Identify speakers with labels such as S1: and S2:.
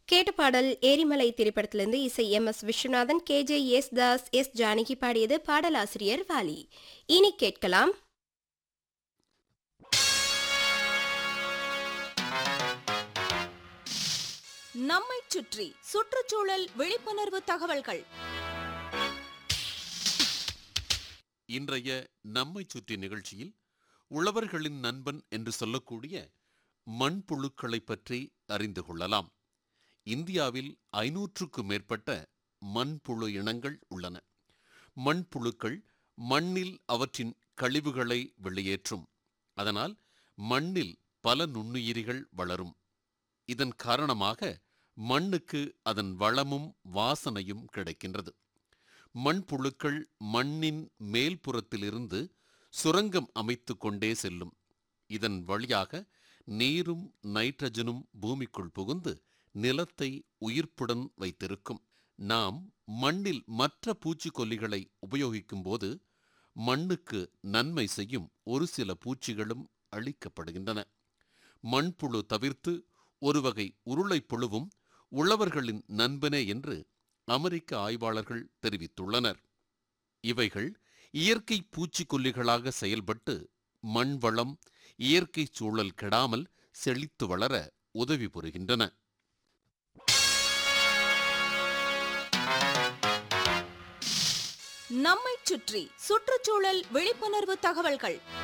S1: கேட்ட பாடல் ஏரிமலை திரைப்படத்திலிருந்து இசை M S Viswanathan K J S Das S Janaki பாடியது பாடலாசிரியர் வாலி இனி கேட்கலாம்
S2: நம்மைச் சுற்றி சுற்றுச்சூழல் விழிப்புணர்வு தகவல்கள்
S3: இன்றைய நம்மை சுற்றி நிகழ்ச்சியில் உழவர்களின் நண்பன் என்று சொல்லக்கூடிய மண்புழுக்களைப் பற்றி அறிந்து கொள்ளலாம் இந்தியாவில் ஐநூற்றுக்கும் மேற்பட்ட மண்புழு இனங்கள் உள்ளன மண்புழுக்கள் மண்ணில் அவற்றின் கழிவுகளை வெளியேற்றும் அதனால் மண்ணில் பல நுண்ணுயிரிகள் வளரும் இதன் காரணமாக மண்ணுக்கு அதன் வளமும் வாசனையும் கிடைக்கின்றது மண்புழுக்கள் மண்ணின் மேல்புறத்திலிருந்து சுரங்கம் அமைத்து கொண்டே செல்லும் இதன் வழியாக நீரும் நைட்ரஜனும் பூமிக்குள் புகுந்து நிலத்தை உயிர்ப்புடன் வைத்திருக்கும் நாம் மண்ணில் மற்ற பூச்சிக்கொல்லிகளை உபயோகிக்கும் போது மண்ணுக்கு நன்மை செய்யும் ஒரு சில பூச்சிகளும் அழிக்கப்படுகின்றன மண்புழு தவிர்த்து ஒரு வகை உருளைப் புழுவும் உழவர்களின் நண்பனே என்று அமெரிக்க ஆய்வாளர்கள் தெரிவித்துள்ளனர் இவைகள் இயற்கை பூச்சிக்கொல்லிகளாக செயல்பட்டு மண் வளம் இயற்கை சூழல் கெடாமல் செழித்து வளர உதவி புரிகின்றன
S2: நம்மைச் சுற்றி சுற்றுச்சூழல் விழிப்புணர்வு தகவல்கள்